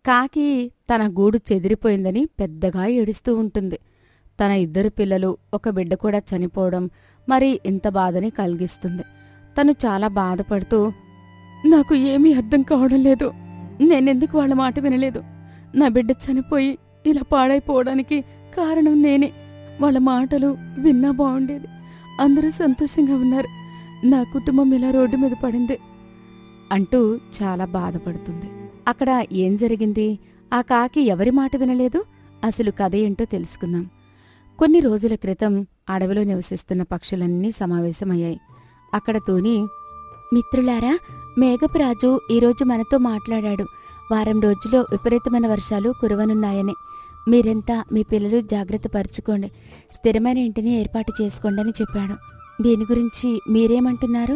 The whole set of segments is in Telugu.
కాకి తన గూడు చెదిరిపోయిందని పెద్దగా ఏడుస్తూ ఉంటుంది తన ఇద్దరు పిల్లలు ఒక బిడ్డ కూడా చనిపోవడం మరి ఇంత బాధని కలిగిస్తుంది తను చాలా బాధపడుతూ నాకు ఏమీ అర్థం కావడం లేదు నేనెందుకు వాళ్ళ మాట వినలేదు నా బిడ్డ చనిపోయి ఇలా పాడైపోవడానికి కారణం నేనే వాళ్ళ మాటలు విన్నా బాగుండేది అందరూ సంతోషంగా ఉన్నారు నా కుటుంబం ఇలా రోడ్డు మీద పడింది అంటూ చాలా బాధపడుతుంది అక్కడ ఏం జరిగింది ఆ కాకి ఎవరి మాట వినలేదు అసలు కథ ఏంటో తెలుసుకుందాం కొన్ని రోజుల క్రితం అడవిలో నివసిస్తున్న పక్షులన్నీ సమావేశమయ్యాయి అక్కడ తూని మిత్రులారా మేఘపురాజు ఈరోజు మనతో మాట్లాడాడు వారం రోజుల్లో విపరీతమైన వర్షాలు కురవనున్నాయని మీరెంతా మీ పిల్లలు జాగ్రత్త పరుచుకోండి స్థిరమైన ఇంటిని ఏర్పాటు చేసుకోండి అని చెప్పాడు దీని గురించి మీరేమంటున్నారు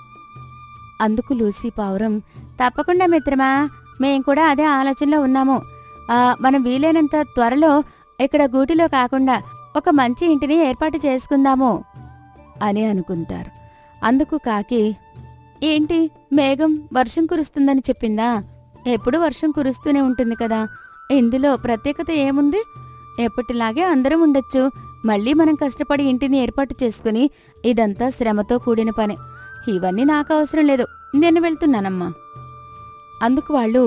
అందుకు లూసీ పావురం తప్పకుండా మిత్రమా మేం కూడా అదే ఆలోచనలో ఉన్నాము ఆ, మనం వీలైనంత త్వరలో ఇక్కడ గూటిలో కాకుండా ఒక మంచి ఇంటిని ఏర్పాటు చేసుకుందాము అని అనుకుంటారు అందుకు కాకి ఏంటి మేఘం వర్షం కురుస్తుందని చెప్పిందా ఎప్పుడు వర్షం కురుస్తూనే ఉంటుంది కదా ఇందులో ప్రత్యేకత ఏముంది ఎప్పటిలాగే అందరం ఉండొచ్చు మళ్ళీ మనం కష్టపడి ఇంటిని ఏర్పాటు చేసుకుని ఇదంతా శ్రమతో కూడిన పని ఇవన్నీ నాకు అవసరం లేదు నేను వెళ్తున్నానమ్మా అందుకు వాళ్ళు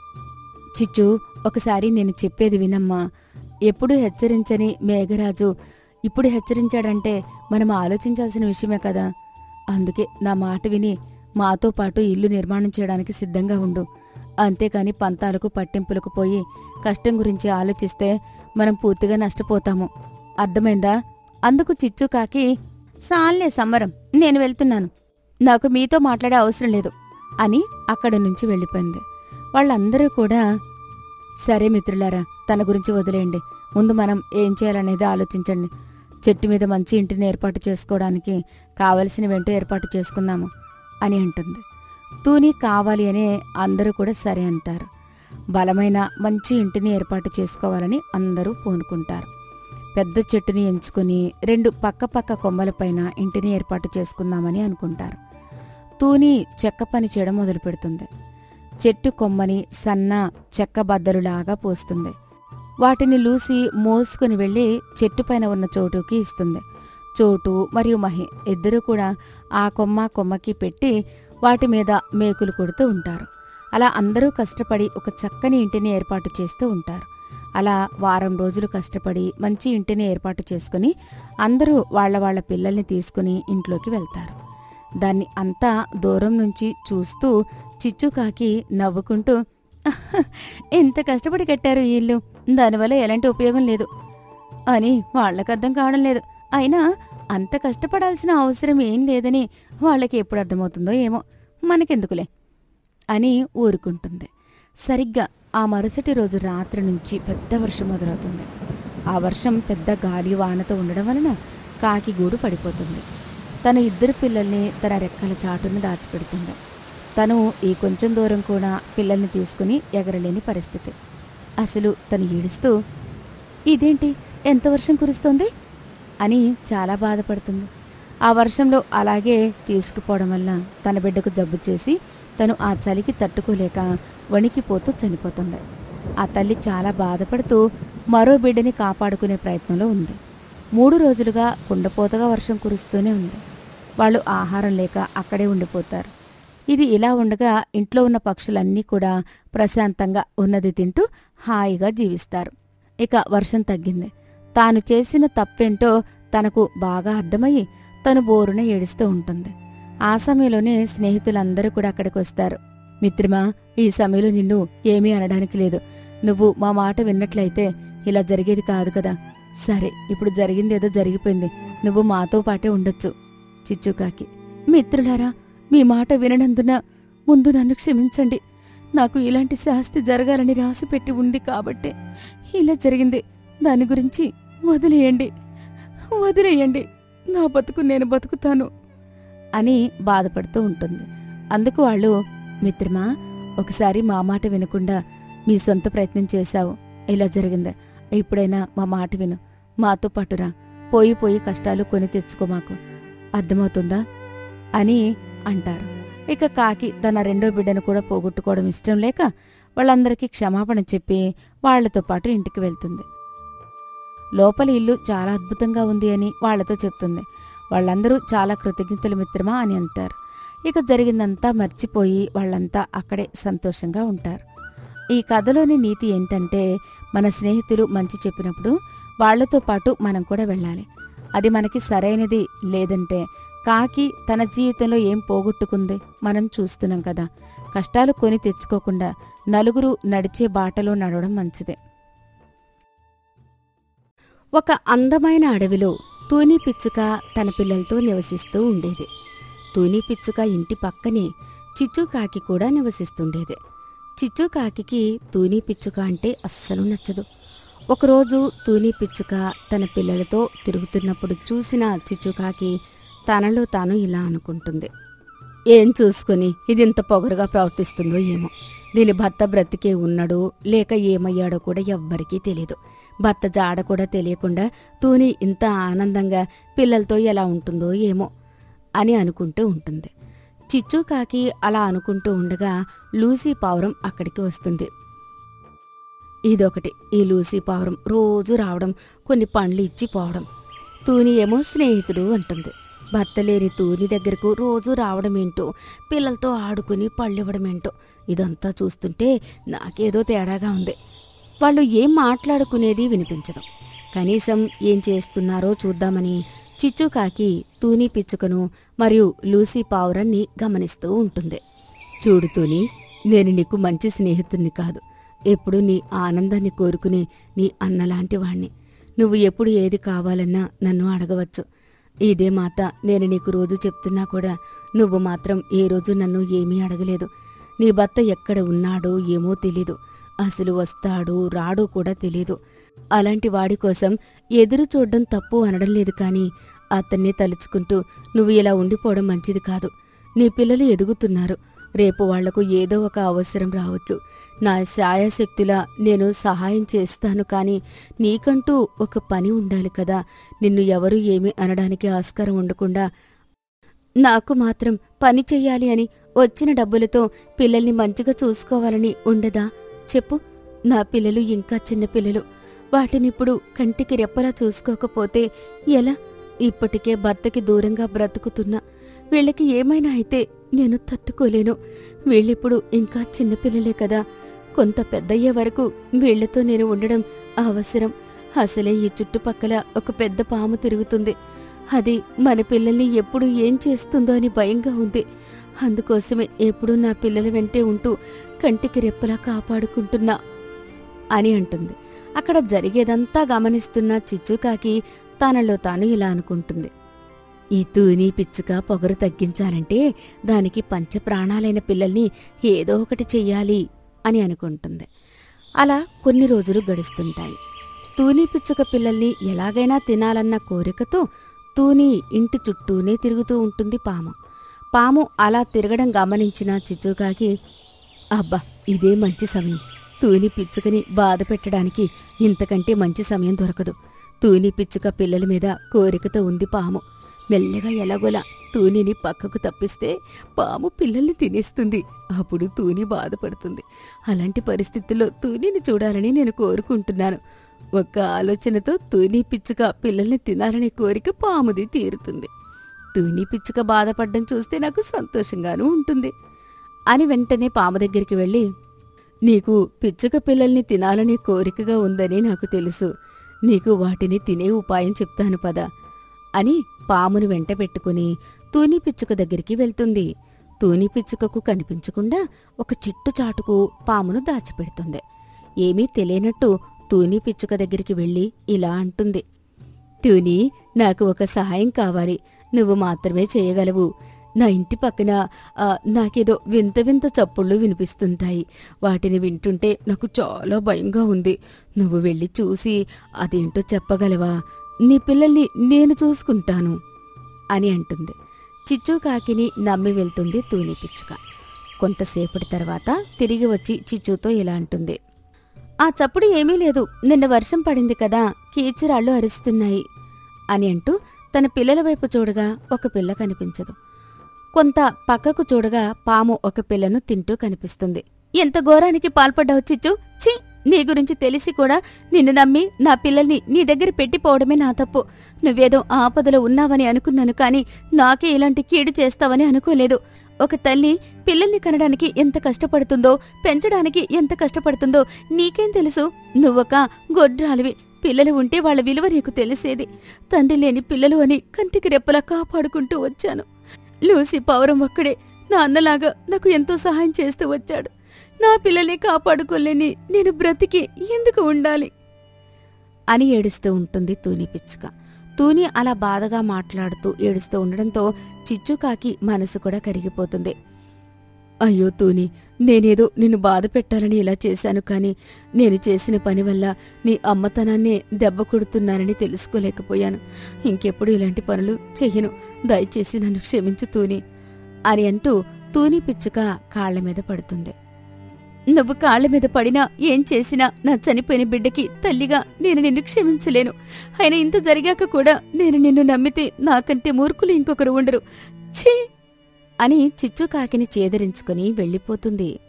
చిచ్చు ఒకసారి నేను చెప్పేది వినమ్మా ఎప్పుడు హెచ్చరించని మేఘరాజు ఇప్పుడు హెచ్చరించాడంటే మనం ఆలోచించాల్సిన విషయమే కదా అందుకే నా మాట విని మాతో పాటు ఇల్లు నిర్మాణం చేయడానికి సిద్ధంగా ఉండు అంతేకాని పంతాలకు పట్టింపులకు పోయి కష్టం గురించి ఆలోచిస్తే మనం పూర్తిగా నష్టపోతాము అర్థమైందా అందుకు చిచ్చు కాకి సాల్లే సమ్మరం నేను వెళ్తున్నాను నాకు మీతో మాట్లాడే అవసరం లేదు అని అక్కడి నుంచి వెళ్ళిపోయింది వాళ్ళందరూ కూడా సరే మిత్రులారా తన గురించి వదిలేయండి ముందు మనం ఏం చేయాలనేది ఆలోచించండి చెట్టు మీద మంచి ఇంటిని ఏర్పాటు చేసుకోవడానికి కావలసిన వెంట ఏర్పాటు చేసుకుందాము అని అంటుంది తూని కావాలి అనే అందరూ కూడా సరే అంటారు బలమైన మంచి ఇంటిని ఏర్పాటు చేసుకోవాలని అందరూ పూనుకుంటారు పెద్ద చెట్టుని ఎంచుకుని రెండు పక్క పక్క కొమ్మలపైన ఇంటిని ఏర్పాటు చేసుకుందామని అనుకుంటారు తూని చెక్క పని చేయడం మొదలు పెడుతుంది చెట్టు కొమ్మని సన్న చెక్క బద్దలులాగా పోస్తుంది వాటిని లూసి మోసుకుని వెళ్ళి చెట్టుపైన ఉన్న చోటుకి ఇస్తుంది చోటు మరియు మహి ఇద్దరూ కూడా ఆ కొమ్మ కొమ్మకి పెట్టి వాటి మీద మేకులు కొడుతూ ఉంటారు అలా అందరూ కష్టపడి ఒక చక్కని ఇంటిని ఏర్పాటు చేస్తూ ఉంటారు అలా వారం రోజులు కష్టపడి మంచి ఇంటిని ఏర్పాటు చేసుకుని అందరూ వాళ్ళ వాళ్ళ పిల్లల్ని తీసుకుని ఇంట్లోకి వెళ్తారు దాన్ని అంతా దూరం నుంచి చూస్తూ చిచ్చుకాకి నవ్వుకుంటూ ఎంత కష్టపడి కట్టారు ఈ ఇల్లు దానివల్ల ఎలాంటి ఉపయోగం లేదు అని వాళ్ళకి అర్థం కావడం లేదు అయినా అంత కష్టపడాల్సిన అవసరం ఏం లేదని వాళ్ళకి ఎప్పుడు అర్థమవుతుందో ఏమో మనకెందుకులే అని ఊరుకుంటుంది సరిగ్గా ఆ మరుసటి రోజు రాత్రి నుంచి పెద్ద వర్షం మొదలవుతుంది ఆ వర్షం పెద్ద గాలి వానతో ఉండడం వలన కాకి గూడు పడిపోతుంది తన ఇద్దరు పిల్లల్ని తన రెక్కల చాటును దాచిపెడుతుంది తను ఈ కొంచెం దూరం కూడా పిల్లల్ని తీసుకుని ఎగరలేని పరిస్థితి అసలు తను ఏడుస్తూ ఇదేంటి ఎంత వర్షం కురుస్తోంది అని చాలా బాధపడుతుంది ఆ వర్షంలో అలాగే తీసుకుపోవడం వల్ల తన బిడ్డకు జబ్బు చేసి తను ఆ చలికి తట్టుకోలేక వణికిపోతూ చనిపోతుంది ఆ తల్లి చాలా బాధపడుతూ మరో బిడ్డని కాపాడుకునే ప్రయత్నంలో ఉంది మూడు రోజులుగా కుండపోతగా వర్షం కురుస్తూనే ఉంది వాళ్ళు ఆహారం లేక అక్కడే ఉండిపోతారు ఇది ఇలా ఉండగా ఇంట్లో ఉన్న పక్షులన్నీ కూడా ప్రశాంతంగా ఉన్నది తింటూ హాయిగా జీవిస్తారు ఇక వర్షం తగ్గింది తాను చేసిన తప్పేంటో తనకు బాగా అర్థమయ్యి తను బోరున ఏడుస్తూ ఉంటుంది ఆ సమయంలోనే స్నేహితులందరూ కూడా అక్కడికి వస్తారు మిత్రమా ఈ సమయంలో నిన్ను ఏమీ అనడానికి లేదు నువ్వు మా మాట విన్నట్లయితే ఇలా జరిగేది కాదు కదా సరే ఇప్పుడు జరిగిందేదో జరిగిపోయింది నువ్వు మాతో పాటే ఉండొచ్చు చిచ్చుకాకి మిత్రులారా మీ మాట విననందున ముందు నన్ను క్షమించండి నాకు ఇలాంటి శాస్తి జరగాలని రాసిపెట్టి ఉంది కాబట్టే ఇలా జరిగింది దాని గురించి వదిలేయండి వదిలేయండి నా బతుకు నేను బతుకుతాను అని బాధపడుతూ ఉంటుంది అందుకు వాళ్ళు మిత్రమా ఒకసారి మా మాట వినకుండా మీ సొంత ప్రయత్నం చేశావు ఇలా జరిగింది ఇప్పుడైనా మా మాట విను మాతో పాటురా పోయి పోయి కష్టాలు కొని తెచ్చుకో మాకు అర్థమవుతుందా అని అంటారు ఇక కాకి తన రెండో బిడ్డను కూడా పోగొట్టుకోవడం ఇష్టం లేక వాళ్ళందరికీ క్షమాపణ చెప్పి వాళ్లతో పాటు ఇంటికి వెళ్తుంది లోపల ఇల్లు చాలా అద్భుతంగా ఉంది అని వాళ్లతో చెప్తుంది వాళ్ళందరూ చాలా కృతజ్ఞతలు మిత్రమా అని అంటారు ఇక జరిగిందంతా మర్చిపోయి వాళ్ళంతా అక్కడే సంతోషంగా ఉంటారు ఈ కథలోని నీతి ఏంటంటే మన స్నేహితులు మంచి చెప్పినప్పుడు వాళ్లతో పాటు మనం కూడా వెళ్ళాలి అది మనకి సరైనది లేదంటే కాకి తన జీవితంలో ఏం పోగొట్టుకుంది మనం చూస్తున్నాం కదా కష్టాలు కొని తెచ్చుకోకుండా నలుగురు నడిచే బాటలో నడవడం మంచిదే ఒక అందమైన అడవిలో తూని పిచ్చుక తన పిల్లలతో నివసిస్తూ ఉండేది తూని పిచ్చుక ఇంటి పక్కనే చిచ్చుకాకి కూడా నివసిస్తుండేది చిచ్చుకాకి తూని పిచ్చుక అంటే అస్సలు నచ్చదు ఒకరోజు తూని పిచ్చుక తన పిల్లలతో తిరుగుతున్నప్పుడు చూసిన చిచ్చుకాకి తనలో తాను ఇలా అనుకుంటుంది ఏం చూసుకుని ఇది ఇంత పొగరుగా ప్రవర్తిస్తుందో ఏమో దీని భర్త బ్రతికే ఉన్నాడో లేక ఏమయ్యాడో కూడా ఎవ్వరికీ తెలియదు భర్త జాడ కూడా తెలియకుండా తూని ఇంత ఆనందంగా పిల్లలతో ఎలా ఉంటుందో ఏమో అని అనుకుంటూ ఉంటుంది చిచ్చు కాకి అలా అనుకుంటూ ఉండగా లూసీ పావురం అక్కడికి వస్తుంది ఇదొకటి ఈ లూసీ పావురం రోజు రావడం కొన్ని పండ్లు ఇచ్చి పోవడం తూని ఏమో స్నేహితుడు అంటుంది భర్త లేని తూని దగ్గరకు రోజు రావడమేంటో పిల్లలతో ఆడుకుని పళ్ళివ్వడమేంటో ఇదంతా చూస్తుంటే నాకేదో తేడాగా ఉంది వాళ్ళు ఏం మాట్లాడుకునేది వినిపించదు కనీసం ఏం చేస్తున్నారో చూద్దామని చిచ్చుకాకి తూని పిచ్చుకను మరియు లూసీ పావురాన్ని గమనిస్తూ ఉంటుంది చూడు తూని నేను నీకు మంచి స్నేహితుణ్ణి కాదు ఎప్పుడు నీ ఆనందాన్ని కోరుకునే నీ అన్నలాంటి వాణ్ణి నువ్వు ఎప్పుడు ఏది కావాలన్నా నన్ను అడగవచ్చు ఇదే మాట నేను నీకు రోజు చెప్తున్నా కూడా నువ్వు మాత్రం ఏ రోజు నన్ను ఏమీ అడగలేదు నీ భర్త ఎక్కడ ఉన్నాడో ఏమో తెలీదు అసలు వస్తాడో రాడో కూడా తెలీదు అలాంటి వాడి కోసం ఎదురు చూడడం తప్పు అనడం లేదు కానీ అతన్ని తలుచుకుంటూ నువ్వు ఇలా ఉండిపోవడం మంచిది కాదు నీ పిల్లలు ఎదుగుతున్నారు రేపు వాళ్లకు ఏదో ఒక అవసరం రావచ్చు నా శాయశక్తిలా నేను సహాయం చేస్తాను కానీ నీకంటూ ఒక పని ఉండాలి కదా నిన్ను ఎవరు ఏమీ అనడానికి ఆస్కారం ఉండకుండా నాకు మాత్రం పని చెయ్యాలి అని వచ్చిన డబ్బులతో పిల్లల్ని మంచిగా చూసుకోవాలని ఉండదా చెప్పు నా పిల్లలు ఇంకా చిన్నపిల్లలు వాటినిప్పుడు కంటికి రెప్పలా చూసుకోకపోతే ఎలా ఇప్పటికే భర్తకి దూరంగా బ్రతుకుతున్నా వీళ్ళకి ఏమైనా అయితే నేను తట్టుకోలేను వీళ్ళిప్పుడు ఇంకా చిన్నపిల్లలే కదా కొంత పెద్దయ్యే వరకు వీళ్లతో నేను ఉండడం అవసరం అసలే ఈ చుట్టుపక్కల ఒక పెద్ద పాము తిరుగుతుంది అది మన పిల్లల్ని ఎప్పుడు ఏం చేస్తుందో అని భయంగా ఉంది అందుకోసమే ఎప్పుడూ నా పిల్లల వెంటే ఉంటూ కంటికి రెప్పలా కాపాడుకుంటున్నా అని అంటుంది అక్కడ జరిగేదంతా గమనిస్తున్న చిచ్చుకాకి తనలో తాను ఇలా అనుకుంటుంది ఈ తూని పిచ్చుక పొగరు తగ్గించాలంటే దానికి పంచప్రాణాలైన పిల్లల్ని ఏదో ఒకటి చెయ్యాలి అని అనుకుంటుంది అలా కొన్ని రోజులు గడుస్తుంటాయి తూని పిచ్చుక పిల్లల్ని ఎలాగైనా తినాలన్న కోరికతో తూని ఇంటి చుట్టూనే తిరుగుతూ ఉంటుంది పాము పాము అలా తిరగడం గమనించిన చిచ్చుకాకి అబ్బా ఇదే మంచి సమయం తూని పిచ్చుకని బాధ పెట్టడానికి ఇంతకంటే మంచి సమయం దొరకదు తూని పిచ్చుక పిల్లల మీద కోరికతో ఉంది పాము మెల్లగా ఎలాగోలా తూనిని పక్కకు తప్పిస్తే పాము పిల్లల్ని తినేస్తుంది అప్పుడు తూని బాధపడుతుంది అలాంటి పరిస్థితుల్లో తూనిని చూడాలని నేను కోరుకుంటున్నాను ఒక్క ఆలోచనతో తూని పిచ్చుక పిల్లల్ని తినాలనే కోరిక పాముది తీరుతుంది తూని పిచ్చుక బాధపడ్డం చూస్తే నాకు సంతోషంగానూ ఉంటుంది అని వెంటనే పాము దగ్గరికి వెళ్ళి నీకు పిచ్చుక పిల్లల్ని తినాలనే కోరికగా ఉందని నాకు తెలుసు నీకు వాటిని తినే ఉపాయం చెప్తాను పద అని పామును వెంట పెట్టుకుని తూని పిచ్చుక దగ్గరికి వెళ్తుంది తూని పిచ్చుకకు కనిపించకుండా ఒక చెట్టు చాటుకు పామును దాచిపెడుతుంది ఏమీ తెలియనట్టు తూని పిచ్చుక దగ్గరికి వెళ్ళి ఇలా అంటుంది తూని నాకు ఒక సహాయం కావాలి నువ్వు మాత్రమే చేయగలవు నా ఇంటి పక్కన ఆ, నాకేదో వింత వింత చప్పుళ్ళు వినిపిస్తుంటాయి వాటిని వింటుంటే నాకు చాలా భయంగా ఉంది నువ్వు వెళ్ళి చూసి అదేంటో చెప్పగలవా నీ పిల్లల్ని నేను చూసుకుంటాను అని అంటుంది చిచ్చు కాకిని నమ్మి వెళ్తుంది తూని పిచ్చుక కొంతసేపటి తర్వాత తిరిగి వచ్చి చిచ్చుతో ఇలా అంటుంది ఆ చప్పుడు ఏమీ లేదు నిన్న వర్షం పడింది కదా కీచురాళ్ళు అరుస్తున్నాయి అని అంటూ తన పిల్లల వైపు చూడగా ఒక పిల్ల కనిపించదు కొంత పక్కకు చూడగా పాము ఒక పిల్లను తింటూ కనిపిస్తుంది ఎంత ఘోరానికి పాల్పడ్డావు చిచ్చు ఛీ నీ గురించి తెలిసి కూడా నిన్ను నమ్మి నా పిల్లల్ని నీ దగ్గర పెట్టిపోవడమే నా తప్పు నువ్వేదో ఆపదలో ఉన్నావని అనుకున్నాను కాని నాకే ఇలాంటి కీడు చేస్తావని అనుకోలేదు ఒక తల్లి పిల్లల్ని కనడానికి ఎంత కష్టపడుతుందో పెంచడానికి ఎంత కష్టపడుతుందో నీకేం తెలుసు నువ్వొక గొడ్రాలివి పిల్లలు ఉంటే వాళ్ళ విలువ నీకు తెలిసేది తండ్రి లేని పిల్లలు అని కంటికి రెప్పలా కాపాడుకుంటూ వచ్చాను లూసి పౌరం ఒక్కడే నా అన్నలాగా నాకు ఎంతో సహాయం చేస్తూ వచ్చాడు నా పిల్లల్ని కాపాడుకోలేని నేను బ్రతికి ఎందుకు ఉండాలి అని ఏడుస్తూ ఉంటుంది తూని పిచ్చుక తూని అలా బాధగా మాట్లాడుతూ ఏడుస్తూ ఉండడంతో చిచ్చుకాకి మనసు కూడా కరిగిపోతుంది అయ్యో తూని నేనేదో నిన్ను బాధ పెట్టాలని ఇలా చేశాను కానీ నేను చేసిన పని వల్ల నీ అమ్మతనాన్నే దెబ్బ కొడుతున్నానని తెలుసుకోలేకపోయాను ఇంకెప్పుడు ఇలాంటి పనులు చెయ్యను దయచేసి నన్ను క్షమించు తూని అని అంటూ తూని పిచ్చుక కాళ్ల మీద పడుతుంది నువ్వు కాళ్ల మీద పడినా ఏం చేసినా నా చనిపోయిన బిడ్డకి తల్లిగా నేను నిన్ను క్షమించలేను అయినా ఇంత జరిగాక కూడా నేను నిన్ను నమ్మితే నాకంటే మూర్ఖులు ఇంకొకరు ఉండరు ఛీ అని చిచ్చుకాకిని చేదరించుకుని వెళ్ళిపోతుంది